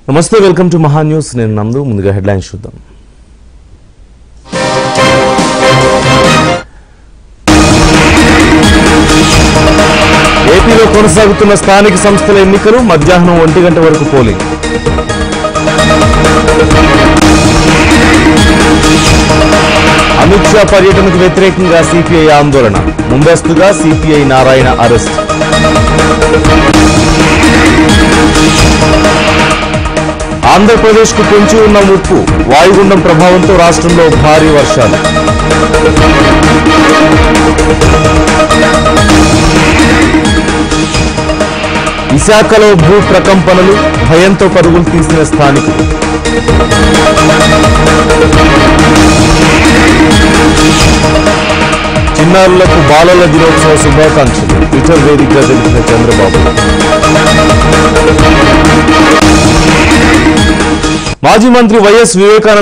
నమస్తే welcome to మహా news నేను నందు ముందుగా హెడ్లైన్స్ చూద్దాం ఏపీలో కొనసాగుతున్న స్థానిక సంస్థల ఎన్నికలు మధ్యాహ్నం ఒంటి గంట వరకు పోలింగ్ అమిత్ షా పర్యటనకు వ్యతిరేకంగా సిపిఐ ఆందోళన ముందస్తుగా సిపిఐ నారాయణ అరెస్ట్ ఆంధ్రప్రదేశ్కు పొంచి ఉన్న ముప్పు వాయుగుండం ప్రభావంతో రాష్ట్రంలో భారీ వర్షాలు విశాఖలో భూ ప్రకంపనలు భయంతో పరుగులు తీసిన స్థానికులు చిన్నారులకు బాలల దినోత్సవ శుభాకాంక్షలు ట్విట్టర్ వేదికగా తెలిపిన చంద్రబాబు మాజీ మంత్రి వైఎస్ వివేకానంద